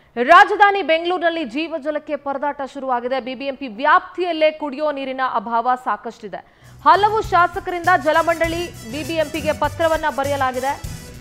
ರಾಜಧಾನಿ ಬೆಂಗಳೂರಿನಲ್ಲಿ ಜೀವಜಲಕ್ಕೆ ಪರದಾಟ ಶುರುವಾಗಿದೆ ಬಿಬಿಎಂಪಿ ವ್ಯಾಪ್ತಿಯಲ್ಲೇ ಕುಡಿಯೋ ನೀರಿನ ಅಭಾವ ಸಾಕಷ್ಟಿದೆ ಹಲವು ಶಾಸಕರಿಂದ ಜಲಮಂಡಳಿ ಬಿಬಿಎಂಪಿಗೆ ಪತ್ರವನ್ನ ಬರೆಯಲಾಗಿದೆ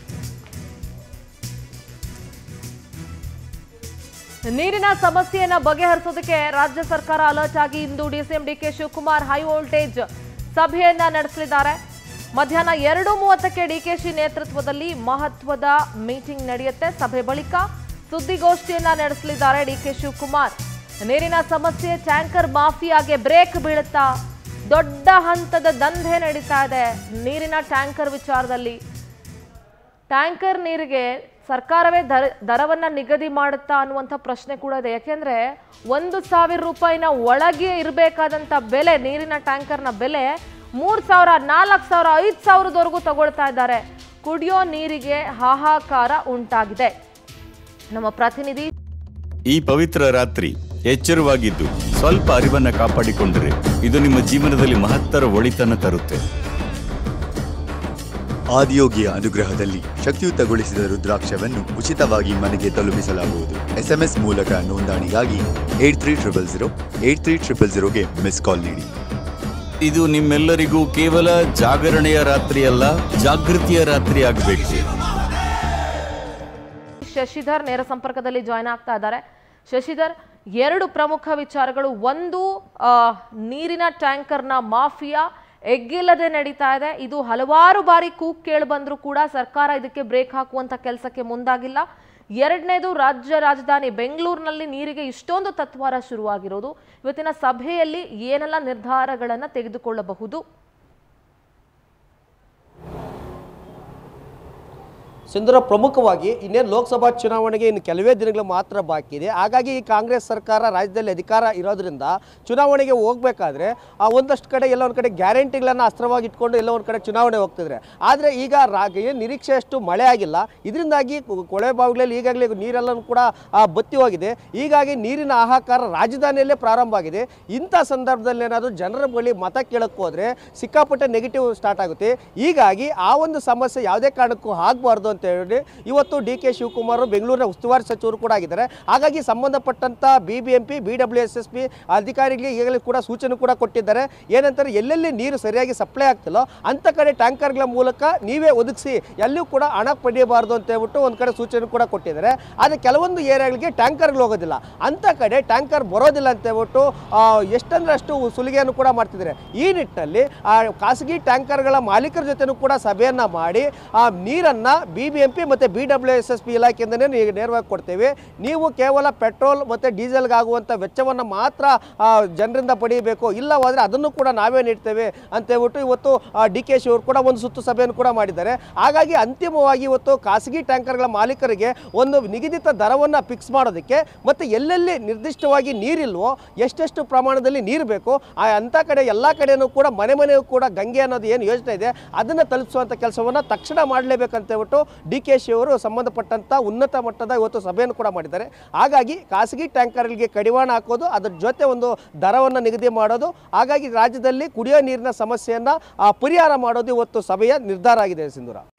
ನೀರಿನ ಸಮಸ್ಯೆಯನ್ನ ಬಗೆಹರಿಸೋದಕ್ಕೆ ರಾಜ್ಯ ಸರ್ಕಾರ ಅಲರ್ಟ್ ಆಗಿ ಇಂದು DCM DK Shivakumar high voltage ಸಭೆಯನ್ನ ನಡೆಸಲಿದ್ದಾರೆ ಮಧ್ಯಾಹ್ನ ಎರಡು ಮೂವತ್ತಕ್ಕೆ ಡಿಕೆಶಿ ನೇತೃತ್ವದಲ್ಲಿ ಮಹತ್ವದ ಮೀಟಿಂಗ್ ನಡೆಯುತ್ತೆ ಸಭೆ ಬಳಿಕ ಸುದ್ದಿಗೋಷ್ಠಿಯನ್ನ ನಡೆಸಲಿದ್ದಾರೆ ಡಿಕೆ ಶಿವಕುಮಾರ್ ನೀರಿನ ಸಮಸ್ಯೆ ಟ್ಯಾಂಕರ್ ಮಾಫಿಯಾಗೆ ಬ್ರೇಕ್ ಬೀಳುತ್ತಾ ದೊಡ್ಡ ಹಂತದ ದಂಧೆ ನಡೀತಾ ಇದೆ ನೀರಿನ ಟ್ಯಾಂಕರ್ ವಿಚಾರದಲ್ಲಿ ಟ್ಯಾಂಕರ್ ನೀರಿಗೆ ಸರ್ಕಾರವೇ ದರ ದರವನ್ನ ನಿಗದಿ ಮಾಡುತ್ತಾ ಅನ್ನುವಂಥ ಪ್ರಶ್ನೆ ಕೂಡ ಇದೆ ಯಾಕೆಂದ್ರೆ ಒಂದು ಸಾವಿರ ರೂಪಾಯಿನ ಒಳಗೆ ಇರಬೇಕಾದಂಥ ಬೆಲೆ ನೀರಿನ ಟ್ಯಾಂಕರ್ನ ಬೆಲೆ ಮೂರು ಸಾವಿರ ನಾಲ್ಕು ಸಾವಿರ ಐದು ಸಾವಿರದವರೆಗೂ ತಗೊಳ್ತಾ ಇದ್ದಾರೆ ಕುಡಿಯೋ ನೀರಿಗೆ ಹಾಹಾಕಾರ ಉಂಟಾಗಿದೆ ನಮ್ಮ ಪ್ರತಿನಿಧಿ ಈ ಪವಿತ್ರ ರಾತ್ರಿ ಎಚ್ಚರವಾಗಿದ್ದು ಸ್ವಲ್ಪ ಅರಿವನ್ನ ಕಾಪಾಡಿಕೊಂಡರೆ ಇದು ನಿಮ್ಮ ಜೀವನದಲ್ಲಿ ಮಹತ್ತರ ಒಳಿತನ್ನ ತರುತ್ತೆ ಆದಿಯೋಗಿಯ ಅನುಗ್ರಹದಲ್ಲಿ ಶಕ್ತಿಯುತಗೊಳಿಸಿದ ರುದ್ರಾಕ್ಷವನ್ನು ಉಚಿತವಾಗಿ ಮನೆಗೆ ತಲುಪಿಸಲಾಗುವುದು ಎಸ್ಎಂಎಸ್ ಮೂಲಕ ನೋಂದಣಿಗಾಗಿ eight three triple zero eight three triple ಜೀರೋಗೆ ಮಿಸ್ ಕಾಲ್ ನೀಡಿ ಇದು ನಿಮ್ಮೆಲ್ಲರಿಗೂ ಕೇವಲ ಜಾಗರಣೆಯ ರಾತ್ರಿಯಲ್ಲ ಜಾಗೃತಿಯ ರಾತ್ರಿ ಆಗಬೇಕು ಶಶಿಧರ್ ನೇರ ಸಂಪರ್ಕದಲ್ಲಿ ಜಾಯ್ನ್ ಆಗ್ತಾ ಇದ್ದಾರೆ ಶಶಿಧರ್ ಎರಡು ಪ್ರಮುಖ ವಿಚಾರಗಳು ಒಂದು ಆ, ನೀರಿನ ಟ್ಯಾಂಕರ್ನ ಮಾಫಿಯಾ ಎಗ್ಗಿಲ್ಲದೆ ನಡೀತಾ ಇದೆ ಇದು ಹಲವಾರು ಬಾರಿ ಕೂಗ್ ಕೇಳಿ ಬಂದರೂ ಕೂಡ ಸರ್ಕಾರ ಇದಕ್ಕೆ ಬ್ರೇಕ್ ಹಾಕುವಂತ ಕೆಲಸಕ್ಕೆ ಮುಂದಾಗಿಲ್ಲ ಎರಡನೇದು ರಾಜ್ಯ ರಾಜಧಾನಿ ಬೆಂಗಳೂರಿನಲ್ಲಿ ನೀರಿಗೆ ಇಷ್ಟೊಂದು ತತ್ವಾರ ಶುರುವಾಗಿರೋದು ಇವತ್ತಿನ ಸಭೆಯಲ್ಲಿ ಏನೆಲ್ಲ ನಿರ್ಧಾರಗಳನ್ನು ತೆಗೆದುಕೊಳ್ಳಬಹುದು ಸಿಂಧೂರ ಪ್ರಮುಖವಾಗಿ ಇನ್ನೇನು ಲೋಕಸಭಾ ಚುನಾವಣೆಗೆ ಇನ್ನು ಕೆಲವೇ ದಿನಗಳು ಮಾತ್ರ ಬಾಕಿ ಇದೆ ಹಾಗಾಗಿ ಈ ಕಾಂಗ್ರೆಸ್ ಸರ್ಕಾರ ರಾಜ್ಯದಲ್ಲಿ ಅಧಿಕಾರ ಇರೋದ್ರಿಂದ ಚುನಾವಣೆಗೆ ಹೋಗಬೇಕಾದ್ರೆ ಒಂದಷ್ಟು ಕಡೆ ಎಲ್ಲ ಒಂದು ಕಡೆ ಗ್ಯಾರಂಟಿಗಳನ್ನು ಅಸ್ತ್ರವಾಗಿ ಇಟ್ಕೊಂಡು ಎಲ್ಲ ಒಂದು ಕಡೆ ಚುನಾವಣೆ ಹೋಗ್ತಿದ್ರೆ ಆದರೆ ಈಗ ರಾ ಏನು ನಿರೀಕ್ಷೆಯಷ್ಟು ಮಳೆ ಆಗಿಲ್ಲ ಇದರಿಂದಾಗಿ ಕೊಳೆ ಬಾವಿಗಳಲ್ಲಿ ಈಗಾಗಲೇ ನೀರೆಲ್ಲನೂ ಕೂಡ ಆ, ಬತ್ತಿ ಹೋಗಿದೆ ಹೀಗಾಗಿ ನೀರಿನ ಹಾಹಾಕಾರ ರಾಜಧಾನಿಯಲ್ಲೇ ಪ್ರಾರಂಭ ಆಗಿದೆ ಇಂಥ ಸಂದರ್ಭದಲ್ಲಿ ಏನಾದರೂ ಜನರ ಬಳಿ ಮತ ಕೇಳಕ್ಕೆ ಹೋದರೆ ಸಿಕ್ಕಾಪಟ್ಟೆ ನೆಗೆಟಿವ್ ಸ್ಟಾರ್ಟ್ ಆಗುತ್ತೆ ಹೀಗಾಗಿ ಆ ಒಂದು ಸಮಸ್ಯೆ ಯಾವುದೇ ಕಾರಣಕ್ಕೂ ಆಗಬಾರ್ದು ಅಂತ ಹೇಳಿ ಇವತ್ತು ಡಿ ಕೆ ಶಿವಕುಮಾರ್ ಬೆಂಗಳೂರಿನ ಉಸ್ತುವಾರಿ ಸಚಿವರು ಕೂಡ ಆಗಿದ್ದಾರೆ ಹಾಗಾಗಿ ಸಂಬಂಧಪಟ್ಟಂಥ B B M P B W S S P ಅಧಿಕಾರಿಗಳಿಗೆ ಈಗಲೇ ಕೂಡ ಸೂಚನೆ ಕೂಡ ಕೊಟ್ಟಿದ್ದಾರೆ ಏನಂತಾರೆ ಎಲ್ಲೆಲ್ಲಿ ನೀರು ಸರಿಯಾಗಿ ಸಪ್ಲೈ ಆಗ್ತಿಲ್ಲೋ ಅಂಥ ಕಡೆ ಟ್ಯಾಂಕರ್ಗಳ ಮೂಲಕ ನೀವೇ ಒದಗಿಸಿ ಎಲ್ಲೂ ಕೂಡ ಹಣ ಪಡೆಯಬಾರ್ದು ಅಂತ ಹೇಳ್ಬಿಟ್ಟು ಒಂದು ಕಡೆ ಸೂಚನೆ ಕೂಡ ಕೊಟ್ಟಿದ್ದಾರೆ ಆದರೆ ಕೆಲವೊಂದು ಏರಿಯಾಗಳಿಗೆ ಟ್ಯಾಂಕರ್ಗಳು ಹೋಗೋದಿಲ್ಲ ಅಂಥ ಕಡೆ ಟ್ಯಾಂಕರ್ ಬರೋದಿಲ್ಲ ಅಂತ ಹೇಳ್ಬಿಟ್ಟು ಆ, ಎಷ್ಟಂದ್ರೆ ಅಷ್ಟು ಸುಲಿಗೆಯನ್ನು ಕೂಡ ಮಾಡ್ತಿದ್ದಾರೆ ಈ ನಿಟ್ಟಿನಲ್ಲಿ ಆ ಖಾಸಗಿ ಟ್ಯಾಂಕರ್ಗಳ ಮಾಲೀಕರ ಜೊತೆನೂ ಕೂಡ ಸಭೆಯನ್ನು ಮಾಡಿ ಆ ನೀರನ್ನು ಬಿ ಬಿ ಎಂ ಪಿ ಮತ್ತು B W S S P ಇಲಾಖೆಯಿಂದನೇ ನೀವು ನೇರವಾಗಿ ಕೊಡ್ತೇವೆ ನೀವು ಕೇವಲ ಪೆಟ್ರೋಲ್ ಮತ್ತು ಡೀಸೆಲ್ಗೆ ಆಗುವಂಥ ವೆಚ್ಚವನ್ನು ಮಾತ್ರ ಆ, ಜನರಿಂದ ಪಡೆಯಬೇಕು ಇಲ್ಲವಾದರೆ ಅದನ್ನು ಕೂಡ ನಾವೇ ನೀಡ್ತೇವೆ ಅಂತ ಹೇಳ್ಬಿಟ್ಟು ಇವತ್ತು ಡಿ ಕೆ ಶಿ ಅವರು ಕೂಡ ಒಂದು ಸುತ್ತು ಸಭೆಯನ್ನು ಕೂಡ ಮಾಡಿದ್ದಾರೆ ಹಾಗಾಗಿ ಅಂತಿಮವಾಗಿ ಇವತ್ತು ಖಾಸಗಿ ಟ್ಯಾಂಕರ್ಗಳ ಮಾಲೀಕರಿಗೆ ಒಂದು ನಿಗದಿತ ದರವನ್ನು ಫಿಕ್ಸ್ ಮಾಡೋದಕ್ಕೆ ಮತ್ತು ಎಲ್ಲೆಲ್ಲಿ ನಿರ್ದಿಷ್ಟವಾಗಿ ನೀರಿಲ್ವೋ ಎಷ್ಟೆಷ್ಟು ಪ್ರಮಾಣದಲ್ಲಿ ನೀರು ಬೇಕು ಆ ಅಂಥ ಕಡೆ ಎಲ್ಲ ಕಡೆಯೂ ಕೂಡ ಮನೆ ಮನೆಯೂ ಕೂಡ ಗಂಗೆ ಅನ್ನೋದು ಏನು ಯೋಜನೆ ಇದೆ ಅದನ್ನು ತಲುಪಿಸುವಂಥ ಕೆಲಸವನ್ನು ತಕ್ಷಣ ಮಾಡಲೇಬೇಕಂತ ಹೇಳ್ಬಿಟ್ಟು ಡಿ ಕೆ ಶಿ ಅವರು ಸಂಬಂಧಪಟ್ಟಂಥ ಉನ್ನತ ಮಟ್ಟದ ಇವತ್ತು ಸಭೆಯನ್ನು ಕೂಡ ಮಾಡಿದ್ದಾರೆ ಹಾಗಾಗಿ ಖಾಸಗಿ ಟ್ಯಾಂಕರ್ಗಳಿಗೆ ಕಡಿವಾಣ ಹಾಕೋದು ಅದರ ಜೊತೆ ಒಂದು ದರವನ್ನು ನಿಗದಿ ಮಾಡೋದು ಹಾಗಾಗಿ ರಾಜ್ಯದಲ್ಲಿ ಕುಡಿಯೋ ನೀರಿನ ಸಮಸ್ಯೆಯನ್ನು ಪರಿಹಾರ ಮಾಡೋದು ಇವತ್ತು ಸಭೆಯ ನಿರ್ಧಾರ ಆಗಿದೆ ಸಿಂಧೂರ